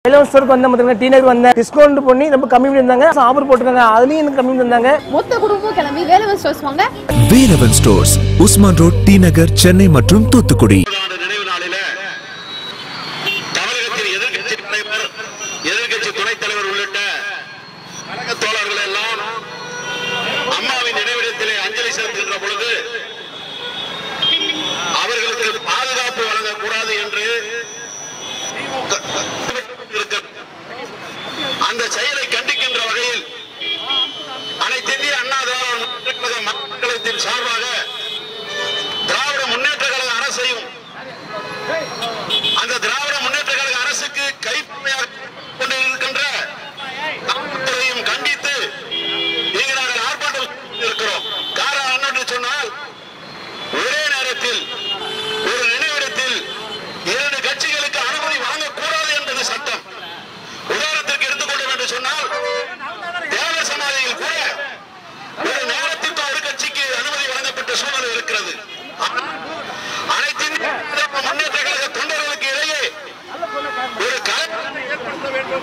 Eleven ஸ்டோருக்கு வந்த பார்த்தீங்கன்னா டி நகர் வந்தேன் டிஸ்கவுண்ட் பண்ணி ரொம்ப கம்மி பண்ணியிருந்தாங்க ஆஃபர் போட்டிருக்காங்க அதுலயும் எனக்கு கம்மி பண்ணியிருந்தாங்க மொத்த குடும்பமும் கிளம்பி வேலவன் ஸ்டோர்ஸ் வாங்க Velavan stores Usman road T Nagar Chennai மற்றும் தூத்துக்குடி ஆண்டு நினைவு நாளில தமிழகத்தின் எதிர்க்கட்சி தலைவர் எதிர்க்கட்சி துணைத் தலைவர் உள்ளிட்ட கழக தோழர்கள் எல்லாம் அம்மாவின் நினைவிடத்திலே அஞ்சலி செலுத்துகின்ற பொழுது அவர்களுக்கு பாதுகாப்பு வழங்கக்கூடாது என்று க- இருக்கிறது. அந்த செயலை கண்டிக்கின்ற வகையில் அனைத்து இந்திய அண்ணா திராவிட முன்னேற்ற கழக மக்களத்தின் சார்பாக திராவிட முன்னேற்ற கழக அரசையும் அந்த திராவிட முன்னேற்ற கழக அரசுக்கு கைப்பமையாக கொண்டு இருக்கின்ற காவல்துறையும் கண்டித்து இங்கு நாங்கள் ஆர்ப்பாட்டம் இருக்கிறோம் காரணம் என்னென்று சொன்னால் ஒரே நேரத்தில் ஒரு நினைவிடத்தில் இரண்டு கட்சிகளுக்கு அனுமதி வழங்கக்கூடாது என்பது சட்டம் உதாரணத்திற்கு எடுத்துக்கொண்டோம் என்று சொன்னால் தேவ சமாதியில் கூட ஒரு நேரத்திற்கு ஒரு கட்சிக்கு அனுமதி வழங்கப்பட்ட சூழ்நிலை இருக்கிறது ஆனால் அனைத்து இந்திய அண்ணா முன்னேற்ற கழக தொண்டர்களுக்கு இடையே ஒரு கலவரத்தை ஏற்படுத்த வேண்டும்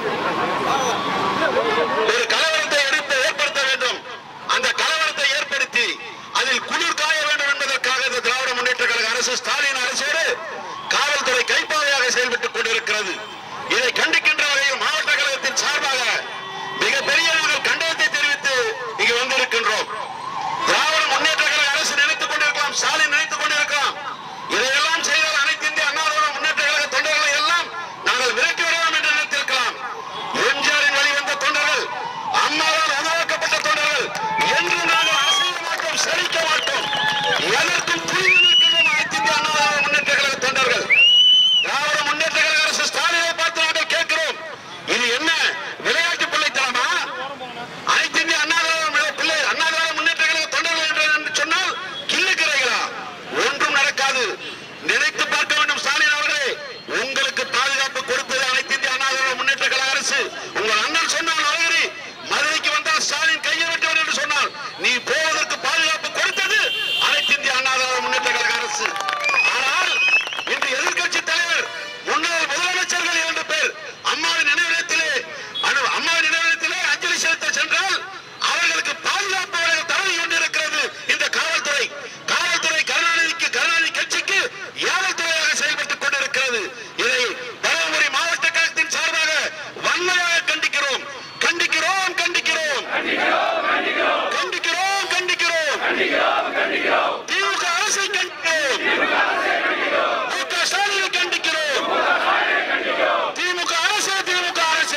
ஒரு கலவரத்தை எடுத்து ஏற்படுத்த வேண்டும் அந்த கலவரத்தை ஏற்படுத்தி அதில் குளிர் காய வேண்டும் என்பதற்காக இந்த திராவிட முன்னேற்ற கழக அரசு ஸ்டாலின் அரசோடு காவல்துறை கைப்பாவையாக செயல்பட்டுக் கொண்டிருக்கிறது இதை கண்டிக்கின்ற வகையில் மாவட்ட கழகத்தின் சார்பாக மிகப்பெரிய நாங்கள் கண்டனத்தை தெரிவித்து இங்கு வந்திருக்கின்றோம் திராவிட முன்னேற்ற கழக அரசு நினைத்துக் கொண்டிருக்கலாம் ஸ்டாலின் நினைத்துக் கொண்டிருக்கலாம் இதையெல்லாம் செய்தால் அனைத்து இந்திய அண்ணா திராவிட முன்னேற்ற கழக தொண்டர்களை எல்லாம் நாங்கள் விரட்டி விடலாம் என்று நினைத்திருக்கலாம் எம்ஜிஆரின் வழி வந்த தொண்டர்கள் அம்மாவால் உருவாக்கப்பட்ட தொண்டர்கள் என்று நாங்கள் அசைய மாட்டோம் சரிக்க மாட்டோம் எதற்கும் துணிவு நிற்கின்றோம் அனைத்து இந்திய அண்ணா திராவிட முன்னேற்ற கழக தொண்டர்கள் திராவிட முன்னேற்ற கழக அரசு ஸ்டாலினை பார்த்து நாங்கள் கேட்கிறோம் இது என்ன விளையாட்டு பிள்ளைத்தனமா அனைத்து இந்திய அண்ணா திராவிட பிள்ளை அண்ணா திராவிட முன்னேற்ற கழக தொண்டர்கள் என்று என்று சொன்னால் கிள்ளுக்கிறீர்களா ஒன்றும் நடக்காது நினைத்து பார்க்க வேண்டும் ஸ்டாலின் அவர்களே உங்களுக்கு பாதுகாப்பு கொடுத்தது அனைத்து இந்திய அண்ணா திராவிட முன்னேற்ற கழக அரசு உங்கள் அண்ணன் சொன்னால் அழகிரி மதுரைக்கு வந்தால் ஸ்டாலின் கையை வெட்டுவார் என்று சொன்னால் நீ போவதற்கு பாதுகாப்பு கொடுத்தது அனைத்து இந்திய அண்ணா திராவிட முன்னேற்ற கழக அரசு ஆனால் இன்று எதிர்க்கட்சி தலைவர் முன்னாள் முதலமைச்சர்கள் இரண்டு பேர் அம்மாவின் நினைவிடத்திலே அனு- அம்மாவின் நினைவிடத்திலே அஞ்சலி செலுத்த சென்றால் அவர்களுக்கு பாதுகாப்பு வழங்க தவறி கொண்டிருக்கிறது இந்த காவல்துறை காவல்துறை கருணாநிதிக்கு கருணாநிதி கட்சிக்கு ஏவல்துறையாக செயல்பட்டுக் கொண்டிருக்கிறது இதை தருமபுரி மாவட்ட கழகத்தின் சார்பாக வன்மையாக கண்டிக்கிறோம் கண்டிக்கிறோம் கண்டிக்கிறோம் கண்டிக்கிறோம் கண்டிக்கிறோம் திமுக அரசை கண்டிக்கிறோம் மு க ஸ்டாலினை கண்டிக்கிறோம் திமுக அரசு திமுக அரசு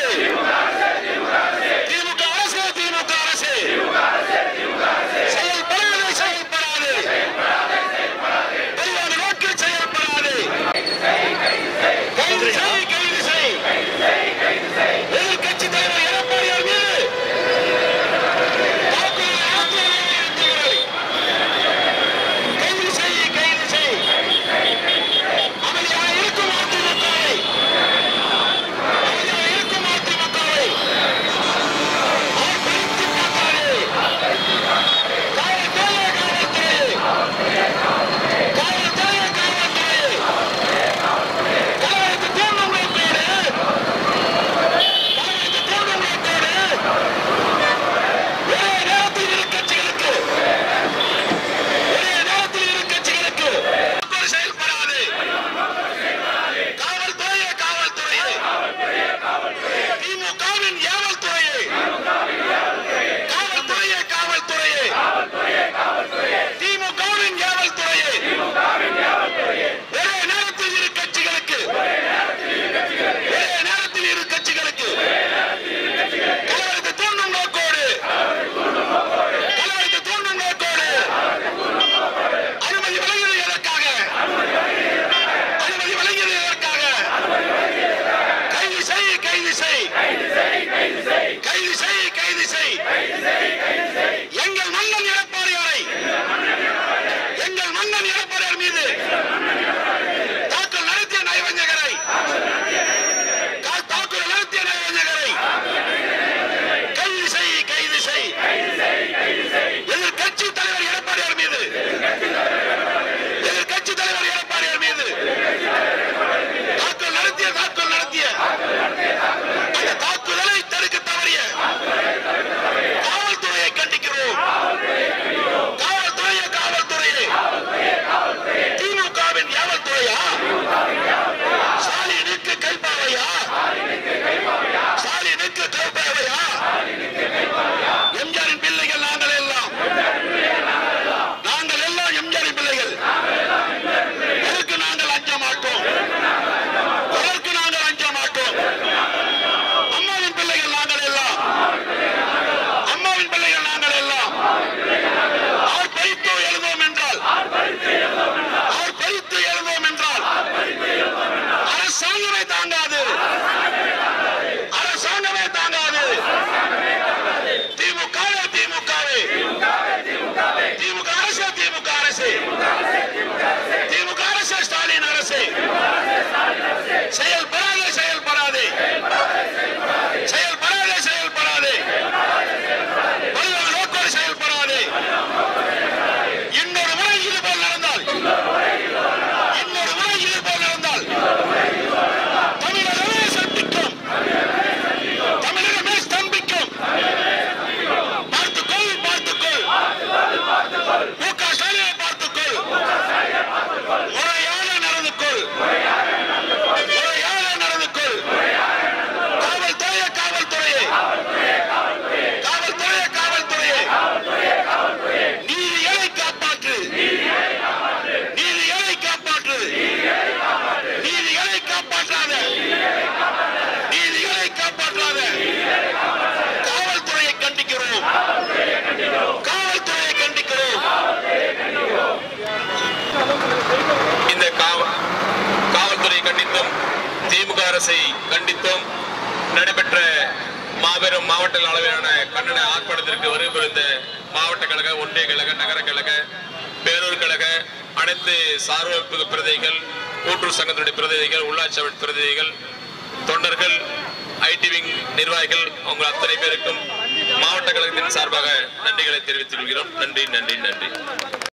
திமுக அரசு திமுக அரசு செயல்படாது செயல்படாது பெரியார் நோக்கி செயல்படாது கைது செய் கைது செய் எதிர்க்கட்சி தலைவர் எடப்பாடியார் மீது தாக்குதல் நடத்துவதை கைது செய் கைது செய் அமைதியாக இருக்கும் அதிமுகவை அமைதியாக இருக்கும் அதிமுகவை ஆர்ப்பரித்து பார்க்காதே காவல்துறையே காவல்துறையே காவல்துறையே காவல்துறையே கலவரத்தை தூண்டும் நோக்கோடு கலவரத்தை தூண்டும் நோக்கோடு ஒரே நேரத்தில் இரு கட்சிகளுக்கு ஒரே நேரத்தில் இரு கட்சிகளுக்கு ஒரு செயல்படாது காவல்துறையே காவல்துறையே திமுகவின் ஏவல்துறையே காவல்துறையே காவல்துறையே திமுகவின் ஏவல்துறையே ஒரே நேரத்தில் இரு கட்சிகளுக்கு ஒரே நேரத்தில் இரு கட்சிகளுக்கு கலவரத்தை தூண்டும் நோக்கோடு கலவரத்தை தூண்டும் நோக்கோடு அனுமதி வழங்கியது எதற்காக அனுமதி வழங்கியது எதற்காக கைது செய் கைது செய் கைது செய் கைது செய் எங்கள் மன்னன் எடப்பாடியாரை எங்கள் மன்னன் எடப்பாடியார் மீது தாக்கல் நடத்திய நயவஞ்சகரை கா- தாக்குதல் நடத்திய நயவஞ்சகரை கைது செய் கைது செய் எதிர்க்கட்சி தலைவர் எடப்பாடியார் மீது எதிர்க்கட்சி தலைவர் எடப்பாடியார் மீது தாக்கல் நடத்திய தாக்கல் நடத்திய அரசை கண்டித்தோம் நடைபெற்ற மாபெரும் மாவட்ட அளவிலான கண்டன ஆர்ப்பாட்டத்திற்கு வருகை புரிந்த மாவட்ட கழக ஒன்றிய கழக நகர கழக பேரூர் கழக அனைத்து சார்பு பிரதிநிதிகள் கூட்டுறவு சங்கத்தினுடைய பிரதிநிதிகள் உள்ளாட்சி அமைப்பு பிரதிநிதிகள் தொண்டர்கள் ஐடி விங் நிர்வாகிகள் அவங்க அத்தனை பேருக்கும் மாவட்ட கழகத்தின் சார்பாக நன்றிகளை தெரிவித்துக் கொள்கிறோம் நன்றி நன்றி நன்றி